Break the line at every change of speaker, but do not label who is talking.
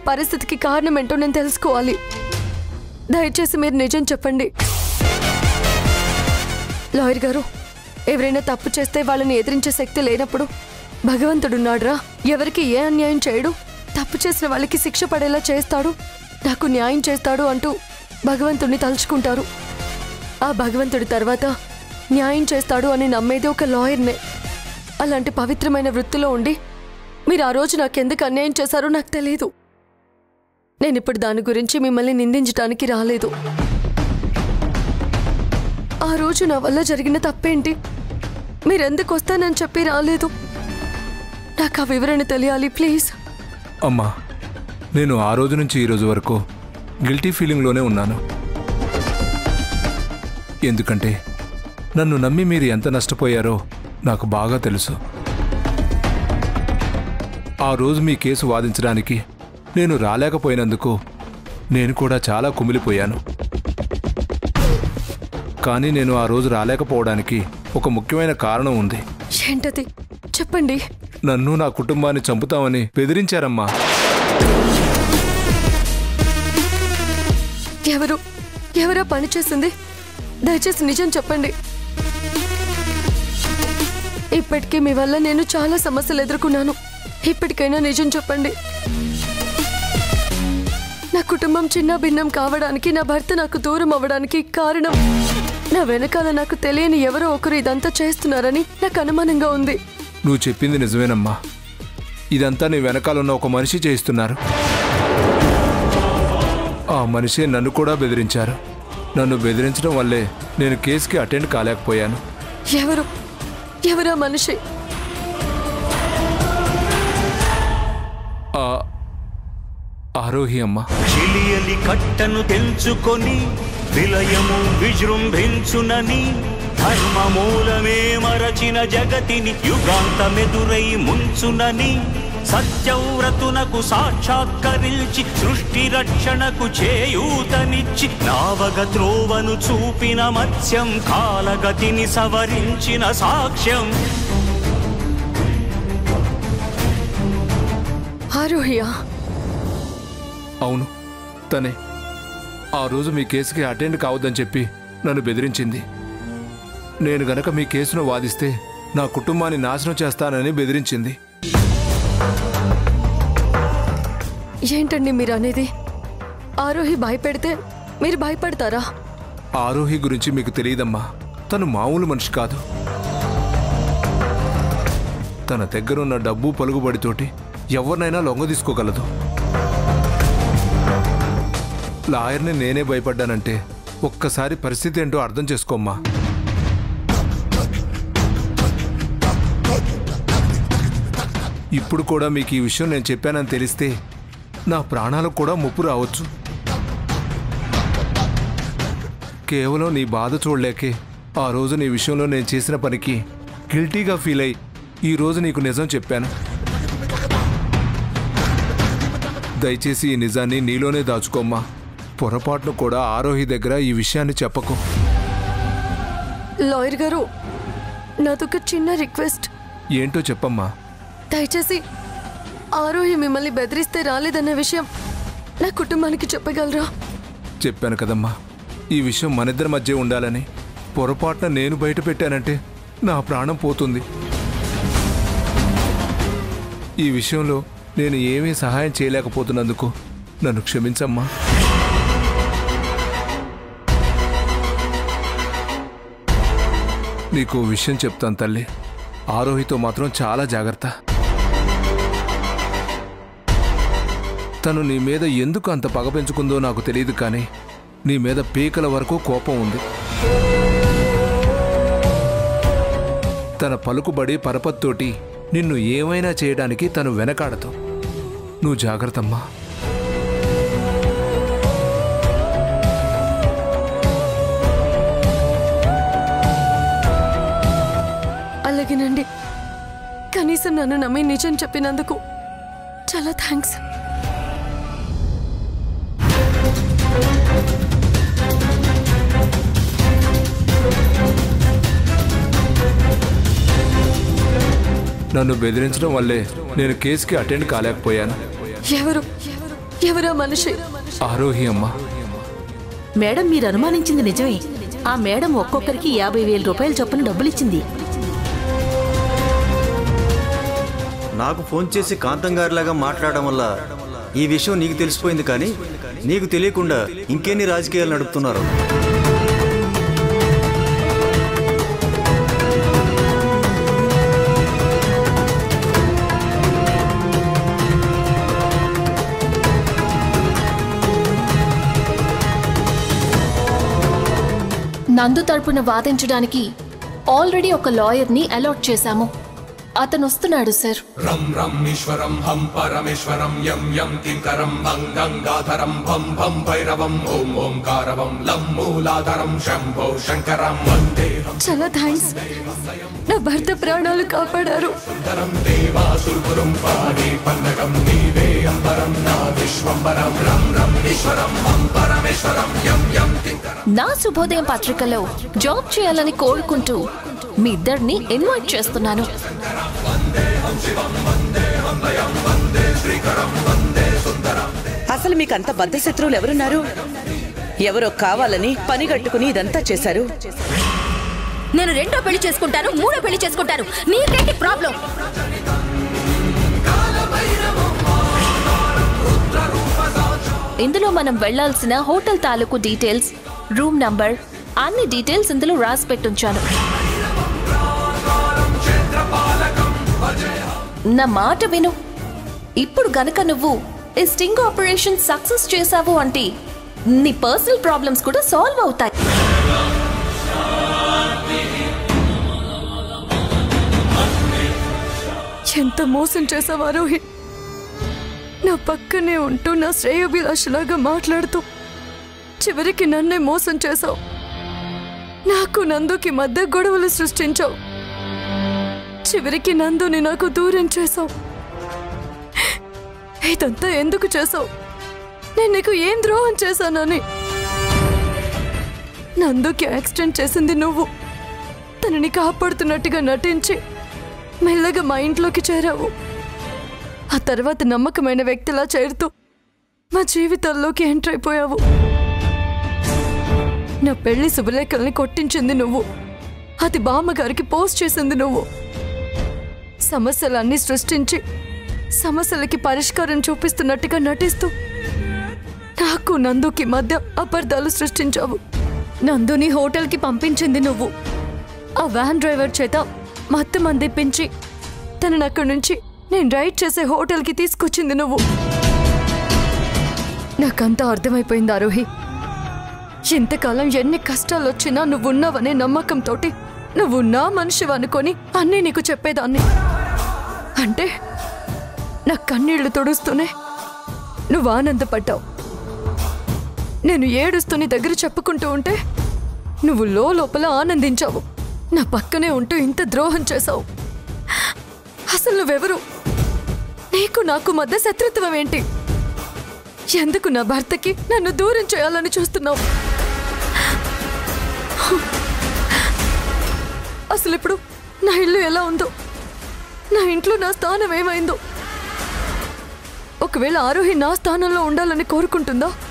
పరిస్థితికి కారణం ఏంటో నేను తెలుసుకోవాలి దయచేసి మీరు నిజం చెప్పండి లాయర్ గారు ఎవరైనా తప్పు చేస్తే వాళ్ళని ఎదిరించే శక్తి లేనప్పుడు భగవంతుడున్నాడురా ఎవరికి ఏ అన్యాయం చేయడు తప్పు చేసిన వాళ్ళకి శిక్ష పడేలా చేస్తాడు నాకు న్యాయం చేస్తాడు అంటూ భగవంతుడిని తలుచుకుంటారు ఆ భగవంతుడి తర్వాత న్యాయం చేస్తాడు అని నమ్మేది ఒక లాయర్నే అలాంటి పవిత్రమైన వృత్తిలో ఉండి మీరు ఆ రోజు నాకెందుకు అన్యాయం చేశారో నాకు తెలియదు నేను ఇప్పుడు దాని గురించి మిమ్మల్ని నిందించడానికి రాలేదు ఆ రోజు నా వల్ల జరిగిన తప్పేంటి మీరెందుకు వస్తానని చెప్పి రాలేదు నాకు ఆ వివరణ తెలియాలి ప్లీజ్
అమ్మా నేను ఆ రోజు నుంచి ఈ రోజు వరకు గిల్టీ ఫీలింగ్లోనే ఉన్నాను ఎందుకంటే నన్ను నమ్మి మీరు ఎంత నష్టపోయారో నాకు బాగా తెలుసు ఆ రోజు మీ కేసు వాదించడానికి నేను రాలేకపోయినందుకు నేను కూడా చాలా కుమిలిపోయాను కానీ నేను ఆ రోజు రాలేకపోవడానికి ఒక ముఖ్యమైన కారణం ఉంది
ఏంటది చెప్పండి
నన్ను నా కుటుంబాన్ని చంపుతామని బెదిరించారమ్మా
ఎవరు ఎవరో పని చేసింది దయచేసి నిజం చెప్పండి ఇప్పటికీ మీ వల్ల నేను చాలా సమస్యలు ఎదుర్కొన్నాను ఇప్పటికైనా నిజం చెప్పండి నా కుటుంబం చిన్న భిన్నం కావడానికి నా భర్త నాకు దూరం అవ్వడానికి కారణం నా వెనకాల నాకు తెలియని ఎవరో ఒకరు ఇదంతా చేస్తున్నారని నాకు అనుమానంగా ఉంది
నువ్వు చెప్పింది నిజమేనమ్మా ఇదంతా నీ వెనకాలన్న ఒక మనిషి చేయిస్తున్నారు ఆ మనిషి నన్ను కూడా బెదిరించారు నన్ను బెదిరించడం వల్లే నేను కేసుకి అటెండ్ కాలేకపోయాను
ఎవరు ఎవరా మనిషి
ఆ ఆరోహి అమ్మ
చిలియలి కట్టను తెంచుకొని విలయము విజృంభించునని ధర్మమూలమే మరచిన జగతిని యుగాంతమెదురై ముంచునని సత్యవ్రతునకు సాక్షాత్కరించి సృష్టి రక్షణకు చేయూతనిచ్చి నావగ త్రోవను చూపిన మత్స్యం కాలగతిని సవరించిన సాక్ష్యం
ఆరోహియా
అవును తనే ఆ రోజు మీ కేసుకి అటెండ్ కావద్దని చెప్పి నన్ను బెదిరించింది నేను గనక మీ కేసును వాదిస్తే నా కుటుంబాన్ని నాశనం చేస్తానని బెదిరించింది
ఏంటండి మీరు అనేది ఆరోహి భయపెడితే మీరు భయపడతారా
ఆరోహి గురించి మీకు తెలియదమ్మా తను మామూలు మనిషి కాదు తన దగ్గరున్న డబ్బు పలుకుబడితోటి ఎవరినైనా లొంగ తీసుకోగలదు లాయర్ని నేనే భయపడ్డానంటే ఒక్కసారి పరిస్థితి ఏంటో అర్థం చేసుకోమ్మా ఇప్పుడు కూడా మీకు ఈ విషయం నేను చెప్పానని తెలిస్తే నా ప్రాణాలకు కూడా ముప్పు రావచ్చు కేవలం నీ బాధ చూడలేకే ఆ రోజు నీ విషయంలో నేను చేసిన పనికి గిల్టీగా ఫీల్ అయి ఈ రోజు నీకు నిజం చెప్పాను దయచేసి ఈ నిజాన్ని నీలోనే దాచుకోమ్మా పొరపాటును కూడా ఆరోహి దగ్గర ఈ విషయాన్ని చెప్పకు
లాయర్ గారు నాదొక చిన్న రిక్వెస్ట్
ఏంటో చెప్పమ్మా
దయచేసి ఆరోహి మిమ్మల్ని బెదిరిస్తే రాలేదన్న విషయం నా కుటుంబానికి చెప్పగలరా
చెప్పాను కదమ్మా ఈ విషయం మనిద్దరి మధ్య ఉండాలని పొరపాటున నేను బయట పెట్టానంటే నా ప్రాణం పోతుంది ఈ విషయంలో నేను ఏమీ సహాయం చేయలేకపోతున్నందుకు నన్ను క్షమించమ్మా నీకు ఓ విషయం చెప్తాను తల్లి ఆరోహితో మాత్రం చాలా జాగ్రత్త తను నీ మీద ఎందుకు అంత పగ పెంచుకుందో నాకు తెలియదు కానీ నీ మీద పీకల వరకు కోపం ఉంది తన పలుకుబడి పరపత్తోటి నిన్ను ఏమైనా చేయడానికి తను వెనకాడదు నువ్వు జాగ్రత్తమ్మా
అలాగేనండి కనీసం నన్ను నమ్మి నిజం చెప్పినందుకు చాలా థ్యాంక్స్
నన్ను బెదిరించడం వల్లే నేను కేసుకి అటెండ్ కాలేకపోయాను
ఎవరు ఎవరా మనిషి
ఆరోహి అమ్మా
మేడం మీరు అనుమానించింది నిజమే ఆ మేడం ఒక్కొక్కరికి యాభై వేల రూపాయల చొప్పున డబ్బులిచ్చింది
నాకు ఫోన్ చేసి కాంతం గారిలాగా మాట్లాడడం వల్ల ఈ విషయం నీకు తెలిసిపోయింది కానీ నీకు తెలియకుండా ఇంకెన్ని రాజకీయాలు నడుపుతున్నారు
నందు తరపున వాదించడానికి ఆల్రెడీ ఒక లాయర్ని అలాట్ చేశాము అతను వస్తున్నాడు సార్
రం రం ఈశ్వరం హం పరమేశ్వరం యం యం కింకరం భం గంగాధరం భం భం భైరవం ఓం ఓంకారవం లం మూలాధరం శంభో శంకరం వందే
చాలా థ్యాంక్స్ నా భర్త ప్రాణాలు కాపాడారు
సుందరం దేవాసురుపురం పాడే పన్నగం నీవే అంబరం నా విశ్వంబరం రం రం ఈశ్వరం హం పరమేశ్వరం యం యం కింకరం
నా శుభోదయం పత్రికలో జాబ్ చేయాలని కోరుకుంటూ మీ ఇద్దరిని ఇన్వైట్ చేస్తున్నాను
అసలు మీకు అంత బద్ధ శత్రువులు ఎవరున్నారు ఎవరో కావాలని పని కట్టుకుని ఇదంతా చేశారు
నేను రెండో పెళ్లి చేసుకుంటాను మూడో పెళ్లి చేసుకుంటాను నీకేంటి ప్రాబ్లం
ఇందులో మనం వెళ్ళాల్సిన హోటల్ తాలూకు డీటెయిల్స్ రూమ్ నంబర్ అన్ని డీటెయిల్స్ ఇందులో రాసి పెట్టుంచాను నా మాట విను ఇప్పుడు గనక నువ్వు ఈ స్టింగ్ ఆపరేషన్ సక్సెస్ చేసావు అంటే నీ పర్సనల్ ప్రాబ్లమ్స్ కూడా సాల్వ్ అవుతాయి
ఎంత మోసం చేసావా రోహిత్ నా పక్కనే ఉంటూ నా శ్రేయోభిలాషలాగా మాట్లాడుతూ చివరికి నన్నే మోసం చేశావు నాకు నందుకి మధ్య గొడవలు సృష్టించావు చివరికి నందుని నాకు దూరం చేశావు ఇదంతా ఎందుకు చేశావు నేను నీకు ఏం ద్రోహం చేశానని నందుకి యాక్సిడెంట్ చేసింది నువ్వు తనని కాపాడుతున్నట్టుగా నటించి మెల్లగా మా ఇంట్లోకి చేరావు ఆ తర్వాత నమ్మకమైన వ్యక్తిలా చేరుతూ మా జీవితాల్లోకి ఎంటర్ అయిపోయావు నా పెళ్లి శుభలేఖల్ని కొట్టించింది నువ్వు అది బామ్మగారికి పోస్ట్ చేసింది నువ్వు సమస్యలన్నీ సృష్టించి సమస్యలకి పరిష్కారం చూపిస్తున్నట్టుగా నటిస్తూ నాకు నందుకి మధ్య అపార్థాలు సృష్టించావు నందుని హోటల్కి పంపించింది నువ్వు ఆ వ్యాన్ డ్రైవర్ చేత మత్తు మందిప్పించి తనని అక్కడి నుంచి నేను రైడ్ చేసే హోటల్కి తీసుకొచ్చింది నువ్వు నాకంతా అర్థమైపోయింది ఆరోహి ఇంతకాలం ఎన్ని కష్టాలు వచ్చినా నువ్వున్నావనే నమ్మకంతో నువ్వు నా మనిషివి అనుకొని అన్నీ నీకు చెప్పేదాన్ని అంటే నా కన్నీళ్లు తుడుస్తూనే నువ్వు ఆనందపడ్డావు నేను ఏడుస్తూ నీ దగ్గర చెప్పుకుంటూ ఉంటే నువ్వు లో లోపల ఆనందించావు నా పక్కనే ఉంటూ ఇంత ద్రోహం చేశావు అసలు నువ్వెవరు నీకు నాకు మధ్య శత్రుత్వం ఏంటి ఎందుకు నా భర్తకి నన్ను దూరం చేయాలని చూస్తున్నావు అసలు ఇప్పుడు నా ఇల్లు ఎలా ఉందో నా ఇంట్లో నా స్థానం ఏమైందో ఒకవేళ ఆరోహి నా స్థానంలో ఉండాలని కోరుకుంటుందా